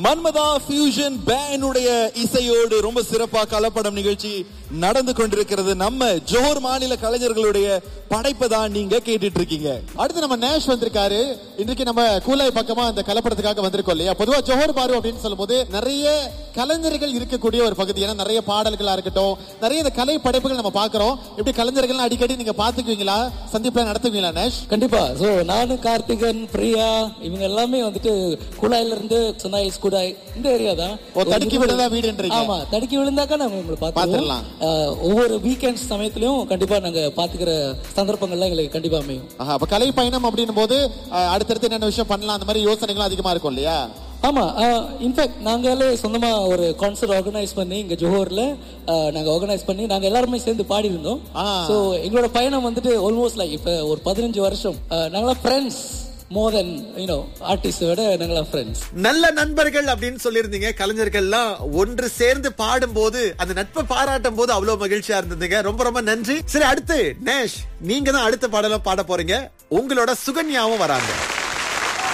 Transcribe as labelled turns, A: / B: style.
A: மன்மதா fusion பேனுடைய இசையோடு ரொம்ப சிறப்பா கலப்படம் நிகழ்ச்சி நடந்து கொண்டிருக்கிறது நம்ம ஜோஹர் மாநில கலைஞர்களுடைய படைப்பை தான் நீங்க கேட்டுட்டு இருக்கீங்க
B: அடுத்து நம்ம நேஷ் வந்திருக்காரு இன்றைக்கு நம்ம கூலாய் பக்கமா அந்த கலப்படத்துக்காக வந்திருக்கோம் இல்லையா பொதுவா ஜோஹர் பாரு அப்படின்னு சொல்லும்போது நிறைய கலைஞர்கள் இருக்கக்கூடிய ஒரு பகுதி ஏன்னா நிறைய பாடல்களா இருக்கட்டும் நிறைய இந்த கலை படைப்புகள் நம்ம பாக்குறோம் இப்படி கலைஞர்கள் அடிக்கடி நீங்க பாத்துக்குவீங்களா சந்திப்புல நடத்துவீங்களா நேஷ்
C: கண்டிப்பா சோ நானும் கார்த்திகன் பிரியா இவங்க எல்லாமே வந்துட்டு குழாயில இருந்து சொன்னாய் ஸ்குடாய் இந்த ஏரியா தான்
B: ஓ, தடுக்கி விழுந்தா வீடுன்றீங்க.
C: ஆமா தடுக்கி விழுந்தாக்கா நம்ம உங்களை
B: பாத்துடலாம்.
C: பாத்துக்கலாம் ஒவ்வொரு வீக்கெண்ட் சமயத்திலயும் கண்டிப்பா நாங்க பாத்துக்கிற சந்தர்ப்பங்கள்லாம் எங்களுக்கு கண்டிப்பா அமையும்
B: ஆஹா, அப்ப கலை பயணம் அப்படின்னும் போது அஹ், அடுத்தடுத்து என்னென்ன விஷயம் பண்ணலாம் அந்த மாதிரி யோசனைகளும் அதிகமா இருக்கும் இல்லையா
C: ஆமா இன்ஃபேக்ட் நாங்களே சொந்தமா ஒரு கான்சர்ட் ஆர்கனைஸ் பண்ணி இங்க ஜோஹர்ல அஹ், நாங்க ஆர்கனைஸ் பண்ணி நாங்க எல்லாருமே சேர்ந்து பாடி இருந்தோம்
B: ஆ.
C: சோ எங்களோட பயணம் வந்துட்டு ஆல்மோஸ்ட் லைக் இப்ப ஒரு பதினஞ்சு வருஷம் அஹ், நாங்களாம் ஃப்ரெண்ட்ஸ் மோர் தென் யூனோ ஆர்டிஸ்ட விட நாங்களாம் ஃப்ரெண்ட்ஸ்
D: நல்ல நண்பர்கள் அப்படின்னு சொல்லியிருந்தீங்க கலைஞர்கள்லாம் ஒன்று சேர்ந்து பாடும்போது அந்த நட்பை பாராட்டும் போது அவ்வளவு மகிழ்ச்சியா இருந்ததுங்க ரொம்ப ரொம்ப நன்றி சரி அடுத்து நேஷ் நீங்க தான் அடுத்த பாடல பாட போறீங்க உங்களோட சுகன்யாவும் வராங்க